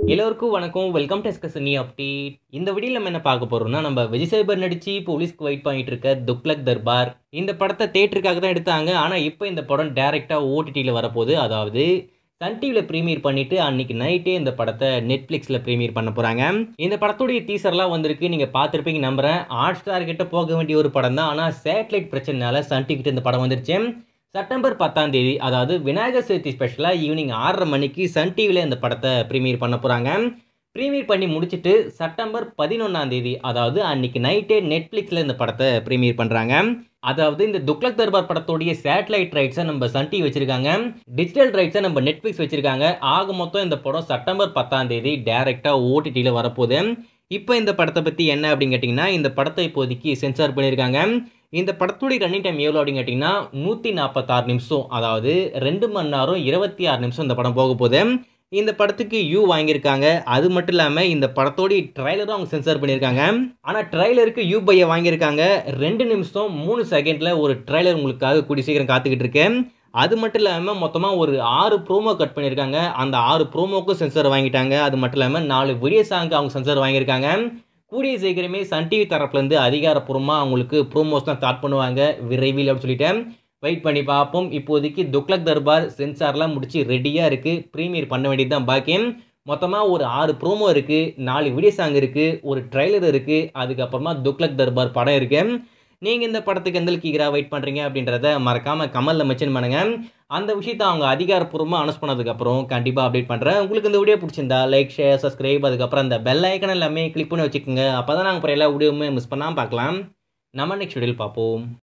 எல்லோருக்கும் வணக்கம் welcome to எஸ்கசனி update இந்த வீடியோவில் நம்ம என்ன பார்க்க போறோம்னா நம்ம விஜய் சேகர் நடிச்சு போலீஸ்க்கு வெயிட் பண்ணிட்டு இருக்க துக்லக் தர்பார் இந்த படத்தை தேட்டருக்காக தான் எடுத்தாங்க ஆனால் இப்போ இந்த படம் டேரெக்டாக ஓடிடியில் வரப்போகுது அதாவது சன் டிவியில் ப்ரீமியர் பண்ணிட்டு அன்னைக்கு நைட்டே இந்த படத்தை நெட்ஃப்ளிக்ஸில் ப்ரீமியர் பண்ண போகிறாங்க இந்த படத்துடைய டீசர்லாம் வந்திருக்கு நீங்கள் பார்த்துருப்பீங்க நம்புறேன் ஹாட் ஸ்டார் கிட்ட போக வேண்டிய ஒரு படம் தான் ஆனால் சேட்டலைட் பிரச்சனைனால சன் டிவி கிட்ட இந்த படம் வந்துருச்சு செப்டம்பர் பத்தாம் தேதி அதாவது விநாயகர் சதுர்த்தி ஸ்பெஷலாக ஈவினிங் ஆறரை மணிக்கு சன் டிவியில் இந்த படத்தை ப்ரீமியர் பண்ண போகிறாங்க ப்ரீமியர் பண்ணி முடிச்சுட்டு செப்டம்பர் பதினொன்றாம் தேதி அதாவது அன்னைக்கு நைட்டே நெட்ஃப்ளிக்ஸில் இந்த படத்தை ப்ரீமியர் பண்ணுறாங்க அதாவது இந்த துக்லக் தர்பார் படத்துடைய சேட்டலைட் ரைட்ஸை நம்ம சன் டிவி வச்சிருக்காங்க டிஜிட்டல் ரைட்ஸை நம்ம நெட்ஃப்ளிக்ஸ் வச்சிருக்காங்க ஆக மொத்தம் இந்த படம் செப்டம்பர் பத்தாம் தேதி டேரெக்டாக ஓடிடியில் வரப்போகுது இப்போ இந்த படத்தை பற்றி என்ன அப்படின்னு கேட்டிங்கன்னா இந்த படத்தை இப்போதைக்கு சென்சார் பண்ணியிருக்காங்க இந்த படத்துடைய ரன்னிங் டைம் எவ்வளோ அப்படின்னு கேட்டிங்கன்னா நூற்றி நாற்பத்தாறு நிமிஷம் அதாவது ரெண்டு மணி நேரம் இருபத்தி ஆறு நிமிஷம் இந்த படம் போக போகுது இந்த படத்துக்கு யூ வாங்கியிருக்காங்க அது மட்டும் இல்லாமல் இந்த படத்தோடைய ட்ரைலரும் அவங்க சென்சார் பண்ணியிருக்காங்க ஆனால் ட்ரைலருக்கு யூ பையை வாங்கியிருக்காங்க ரெண்டு நிமிஷம் மூணு செகண்டில் ஒரு ட்ரைலர் உங்களுக்காக கூடி சீக்கிரம் காத்துக்கிட்டு இருக்கேன் அது மட்டும் இல்லாமல் மொத்தமாக ஒரு ஆறு ப்ரோமோ கட் பண்ணியிருக்காங்க அந்த ஆறு ப்ரோமோக்கும் சென்சார் வாங்கிட்டாங்க அது மட்டும் இல்லாமல் நாலு வீடியோ சாங்க்கு அவங்க சென்சார் வாங்கியிருக்காங்க கூடிய சீக்கிரமே சன் டிவி தரப்புலேருந்து அதிகாரப்பூர்வமாக அவங்களுக்கு ப்ரோமோஸ் தான் ஸ்டார்ட் பண்ணுவாங்க விரைவில் அப்படின்னு சொல்லிட்டேன் வெயிட் பண்ணி பார்ப்போம் இப்போதைக்கு துக்லக் தர்பார் சென்சார்லாம் முடிச்சு ரெடியாக இருக்குது ப்ரீமியர் பண்ண வேண்டியது தான் பாக்கி மொத்தமாக ஒரு ஆறு ப்ரோமோ இருக்குது நாலு வீடியோ சாங் இருக்குது ஒரு ட்ரைலர் இருக்குது அதுக்கப்புறமா துக்லக் தர்பார் படம் இருக்குது நீங்கள் இந்த படத்துக்கு எந்த கீகராக வெயிட் பண்ணுறீங்க அப்படின்றத மறக்காமல் கமலில் மென்ஷன் பண்ணுங்கள் அந்த விஷயத்தை அவங்க அதிகாரப்பூர்வமாக அனௌன்ஸ் பண்ணதுக்கப்புறம் கண்டிப்பாக அப்டேட் பண்ணுறேன் உங்களுக்கு இந்த வீடியோ பிடிச்சிருந்தா லைக் ஷேர் சப்ஸ்கிரைப் அதுக்கப்புறம் அந்த பெல் ஐக்கன் எல்லாமே கிளிக் பண்ணி வச்சுக்கோங்க அப்போ தான் நாங்கள் அப்புறம் எல்லா வீடியோவுமே மிஸ் பண்ணாமல் பார்க்கலாம் நம்ம நெக்ஸ்ட் வீடியோவில் பார்ப்போம்